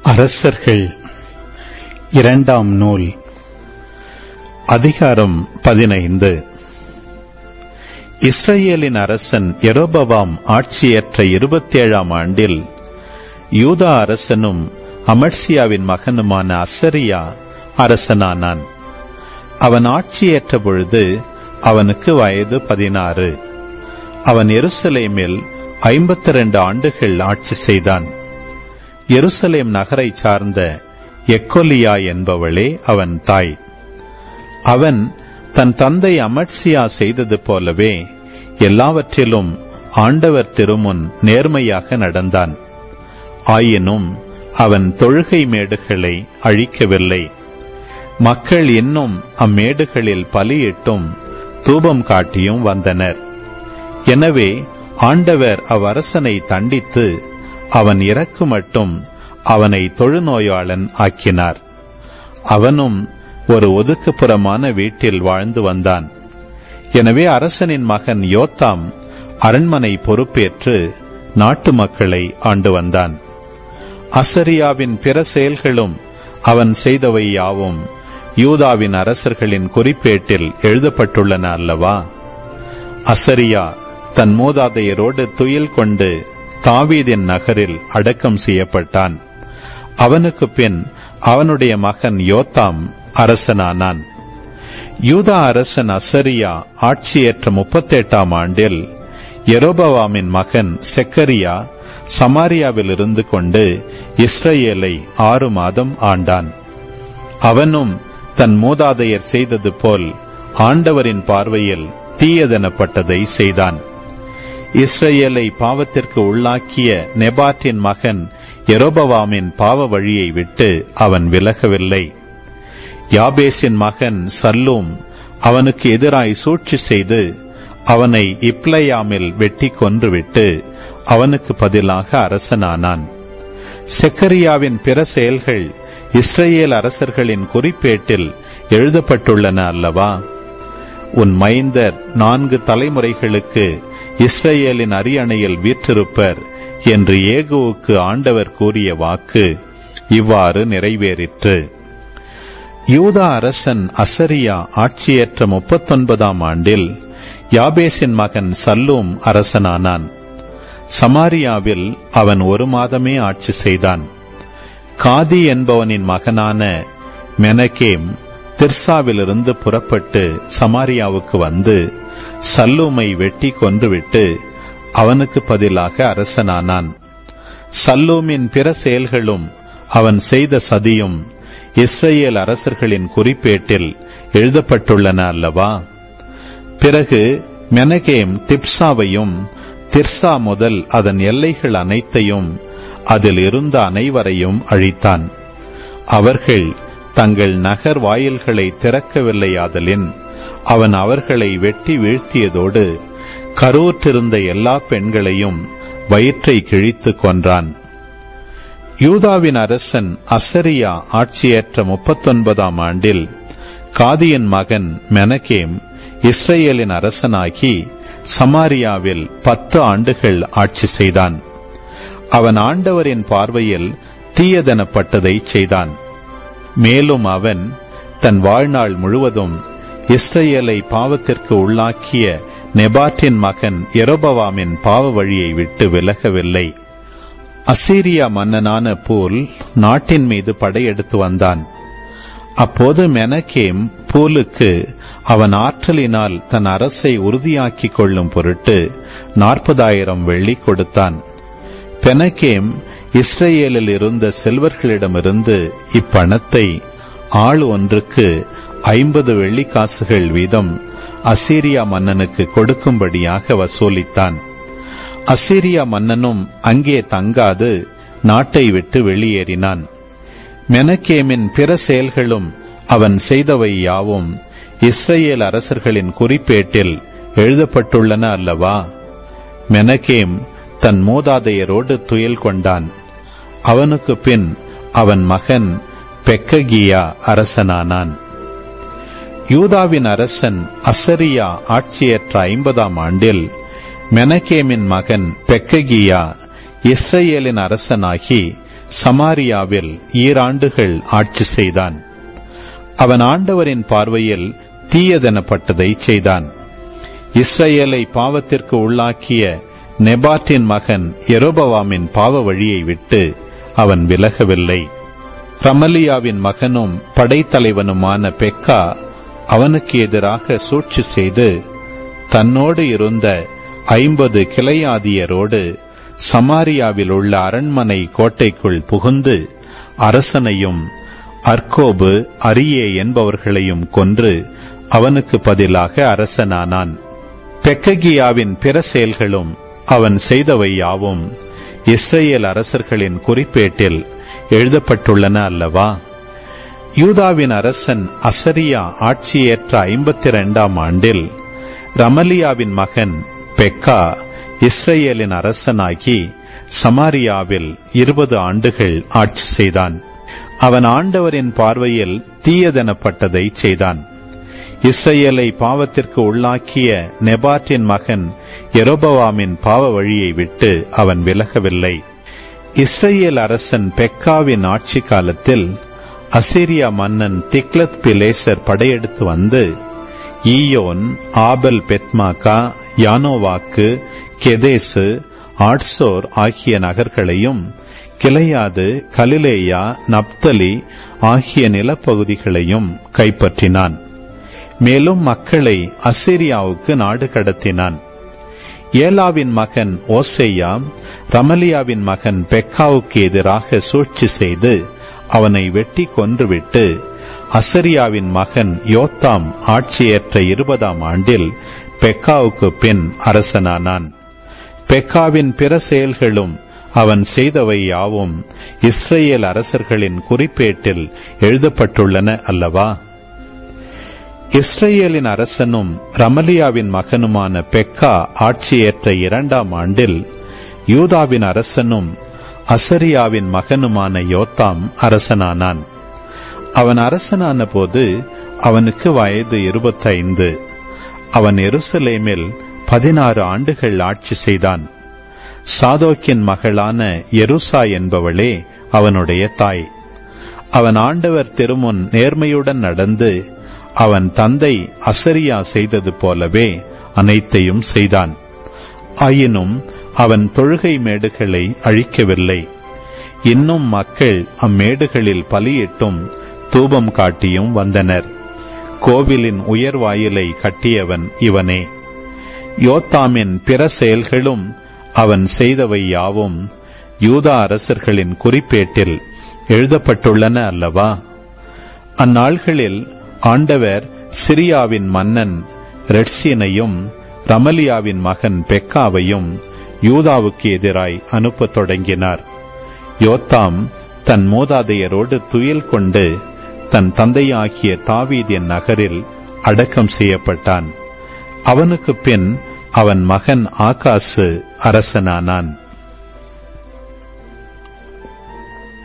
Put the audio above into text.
அரசர்கள் இரண்டாம் நூல் அதிகாரம் பதினைந்து இஸ்ரேலின் அரசன் எரோபவாம் ஆட்சியேற்ற இருபத்தேழாம் ஆண்டில் யூதா அரசனும் அமர்சியாவின் மகனுமான அசரியா அரசனானான் அவன் ஆட்சியேற்ற பொழுது அவனுக்கு வயது பதினாறு அவன் எருசலேமில் ஐம்பத்தி ரெண்டு ஆண்டுகள் ஆட்சி செய்தான் எருசலேம் நகரை சார்ந்த எக்கோலியா என்பவளே அவன் தாய் அவன் தன் தந்தை அமட்சியா செய்தது போலவே எல்லாவற்றிலும் ஆண்டவர் திருமுன் நேர்மையாக நடந்தான் ஆயினும் அவன் தொழுகை மேடுகளை அழிக்கவில்லை மக்கள் இன்னும் அம்மேடுகளில் பலியிட்டும் தூபம் காட்டியும் வந்தனர் எனவே ஆண்டவர் அவ்வரசனை தண்டித்து அவன் இறக்கு மட்டும் அவனை தொழுநோயாளன் ஆக்கினார் அவனும் ஒரு ஒதுக்குப்புறமான வீட்டில் வாழ்ந்து வந்தான் எனவே அரசனின் மகன் யோத்தாம் அரண்மனை பொறுப்பேற்று நாட்டு மக்களை ஆண்டு வந்தான் அசரியாவின் பிற செயல்களும் அவன் செய்தவை யாவும் யூதாவின் அரசர்களின் குறிப்பேட்டில் எழுதப்பட்டுள்ளன அல்லவா அசரியா தன் மூதாதையரோடு துயில் கொண்டு தாவீதின் நகரில் அடக்கம் செய்யப்பட்டான் அவனுக்கு பின் அவனுடைய மகன் யோத்தாம் அரசனானான் யூதா அரசன் அசரியா ஆட்சியேற்ற முப்பத்தெட்டாம் ஆண்டில் எரோபவாமின் மகன் செக்கரியா சமாரியாவில் இருந்து கொண்டு இஸ்ரேலை ஆறு மாதம் ஆண்டான் அவனும் தன் மூதாதையர் செய்தது போல் ஆண்டவரின் பார்வையில் தீயதெனப்பட்டதை செய்தான் இஸ்ரேலை பாவத்திற்கு உள்ளாக்கிய நெபாட்டின் மகன் எரோபவாமின் பாவ வழியை விட்டு அவன் விலகவில்லை யாபேசின் மகன் சல்லூம் அவனுக்கு எதிராய் சூழ்ச்சி செய்து அவனை இப்ளையாமில் வெட்டி கொன்றுவிட்டு அவனுக்கு பதிலாக அரசனானான் செக்கரியாவின் பிற செயல்கள் இஸ்ரேல் அரசர்களின் குறிப்பேட்டில் எழுதப்பட்டுள்ளன அல்லவா உன் மைந்தர் நான்கு தலைமுறைகளுக்கு இஸ்ரேலின் அரியணையில் வீற்றிருப்பர் என்று ஏகுவுக்கு ஆண்டவர் கூறிய வாக்கு இவ்வாறு நிறைவேறிற்று யூதா அரசன் அசரியா ஆட்சியேற்ற முப்பத்தொன்பதாம் ஆண்டில் யாபேசின் மகன் சல்லூம் அரசனானான் சமாரியாவில் அவன் ஒரு மாதமே ஆட்சி செய்தான் காதி என்பவனின் மகனான மெனகேம் திர்சாவிலிருந்து புறப்பட்டு சமாரியாவுக்கு வந்து சல்லூமை வெட்டி கொன்றுவிட்டு அவனுக்கு பதிலாக அரசனானான் சல்லூமின் பிற செயல்களும் அவன் செய்த சதியும் இஸ்ரேல் அரசர்களின் குறிப்பேட்டில் எழுதப்பட்டுள்ளன அல்லவா பிறகு மெனகேம் திப்சாவையும் திர்சா முதல் அதன் எல்லைகள் அனைத்தையும் அதில் இருந்த அனைவரையும் அழித்தான் அவர்கள் தங்கள் நகர் வாயில்களை திறக்கவில்லையாதலின் அவன் அவர்களை வெட்டி வீழ்த்தியதோடு கருவுற்றிருந்த எல்லா பெண்களையும் வயிற்றை கிழித்து கொன்றான் யூதாவின் அரசன் அசரியா ஆட்சியேற்ற முப்பத்தொன்பதாம் ஆண்டில் காதியின் மகன் மெனகேம் இஸ்ரேலின் அரசனாகி சமாரியாவில் பத்து ஆண்டுகள் ஆட்சி செய்தான் அவன் ஆண்டவரின் பார்வையில் தீயதெனப்பட்டதை செய்தான் மேலும் அவன் தன் வாழ்நாள் முழுவதும் இஸ்ரேலை பாவத்திற்கு உள்ளாக்கிய நெபாட்டின் மகன் எரோபவாமின் பாவ வழியை விட்டு விலகவில்லை அசீரியா மன்னனான பூல் நாட்டின் மீது படையெடுத்து வந்தான் அப்போது மெனகேம் பூலுக்கு அவன் ஆற்றலினால் தன் அரசை உறுதியாக்கிக் கொள்ளும் பொருட்டு நாற்பதாயிரம் வெள்ளி கொடுத்தான் பெனகேம் இஸ்ரேலில் இருந்த செல்வர்களிடமிருந்து இப்பணத்தை ஆள் ஒன்றுக்கு ஐம்பது வெள்ளிக்காசுகள் வீதம் அசீரியா மன்னனுக்கு கொடுக்கும்படியாக வசூலித்தான் அசீரியா மன்னனும் அங்கே தங்காது நாட்டை விட்டு வெளியேறினான் மெனகேமின் பிற செயல்களும் அவன் செய்தவை யாவும் இஸ்ரேல் அரசர்களின் குறிப்பேட்டில் எழுதப்பட்டுள்ளன அல்லவா மெனகேம் தன் மூதாதையரோடு துயில் கொண்டான் அவனுக்கு பின் அவன் மகன் பெக்ககியா அரசனானான் யூதாவின் அரசன் அசரியா ஆட்சியற்ற ஐம்பதாம் ஆண்டில் மெனகேமின் மகன் பெக்ககியா இஸ்ரேலின் அரசனாகி சமாரியாவில் ஈராண்டுகள் ஆட்சி செய்தான் அவன் ஆண்டவரின் பார்வையில் தீயதெனப்பட்டதை செய்தான் இஸ்ரேலை பாவத்திற்கு உள்ளாக்கிய நெபாட்டின் மகன் எரோபவாமின் பாவ வழியை விட்டு அவன் விலகவில்லை ரமலியாவின் மகனும் படைத்தலைவனுமான பெக்கா அவனுக்கு எதிராக சூழ்ச்சி செய்து தன்னோடு இருந்த ஐம்பது கிளையாதியரோடு சமாரியாவில் உள்ள அரண்மனை கோட்டைக்குள் புகுந்து அரசனையும் அர்கோபு அரியே என்பவர்களையும் கொன்று அவனுக்கு பதிலாக அரசனானான் பெக்ககியாவின் பிற செயல்களும் அவன் செய்தவை யாவும் இஸ்ரேல் அரசர்களின் குறிப்பேட்டில் எழுதப்பட்டுள்ளன அல்லவா யூதாவின் அரசன் அசரியா ஆட்சியேற்ற ஐம்பத்தி இரண்டாம் ஆண்டில் ரமலியாவின் மகன் பெக்கா இஸ்ரேலின் அரசனாகி சமாரியாவில் இருபது ஆண்டுகள் ஆட்சி செய்தான் அவன் ஆண்டவரின் பார்வையில் தீயதெனப்பட்டதை செய்தான் இஸ்ரேலை பாவத்திற்கு உள்ளாக்கிய நெபாட்டின் மகன் எரோபவாமின் பாவ வழியை விட்டு அவன் விலகவில்லை இஸ்ரேல் அரசன் பெக்காவின் ஆட்சி காலத்தில் அசிரியா மன்னன் திக்லத் பிலேசர் படையெடுத்து வந்து ஈயோன் ஆபல் பெத்மாக்கா யானோவாக்கு கெதேசு ஆட்சோர் ஆகிய நகர்களையும் கிளையாது கலிலேயா நப்தலி ஆகிய நிலப்பகுதிகளையும் கைப்பற்றினான் மேலும் மக்களை அசிரியாவுக்கு நாடு கடத்தினான் ஏலாவின் மகன் ஓசையா ரமலியாவின் மகன் பெக்காவுக்கு எதிராக சூழ்ச்சி செய்து அவனை வெட்டி கொன்றுவிட்டு அசரியாவின் மகன் யோத்தாம் ஆட்சியேற்ற இருபதாம் ஆண்டில் பெக்காவுக்கு பின் அரசனானான் பெக்காவின் பிற செயல்களும் அவன் செய்தவை யாவும் இஸ்ரேல் அரசர்களின் குறிப்பேட்டில் எழுதப்பட்டுள்ளன அல்லவா இஸ்ரேலின் அரசனும் ரமலியாவின் மகனுமான பெக்கா ஆட்சியேற்ற இரண்டாம் ஆண்டில் யூதாவின் அரசனும் அசரியாவின் மகனுமான யோத்தாம் அரசனானான் அவன் அரசனான போது அவனுக்கு வயது இருபத்தைந்து அவன் எருசலேமில் பதினாறு ஆண்டுகள் ஆட்சி செய்தான் சாதோக்கின் மகளான எருசா என்பவளே அவனுடைய தாய் அவன் ஆண்டவர் திருமுன் நேர்மையுடன் நடந்து அவன் தந்தை அசரியா செய்தது போலவே அனைத்தையும் செய்தான் ஆயினும் அவன் தொழுகை மேடுகளை அழிக்கவில்லை இன்னும் மக்கள் அம்மேடுகளில் பலியிட்டும் தூபம் காட்டியும் வந்தனர் கோவிலின் உயர் வாயிலை கட்டியவன் இவனே யோத்தாமின் பிற செயல்களும் அவன் செய்தவை யாவும் யூதா அரசர்களின் குறிப்பேட்டில் எழுதப்பட்டுள்ளன அல்லவா அந்நாள்களில் ஆண்டவர் சிரியாவின் மன்னன் ரெட்சியனையும் ரமலியாவின் மகன் பெக்காவையும் யூதாவுக்கு எதிராய் அனுப்பத் தொடங்கினார் யோத்தாம் தன் மூதாதையரோடு துயில் கொண்டு தன் தந்தையாகிய தாவீதின் நகரில் அடக்கம் செய்யப்பட்டான் அவனுக்கு பின் அவன் மகன் ஆகாசு அரசனானான்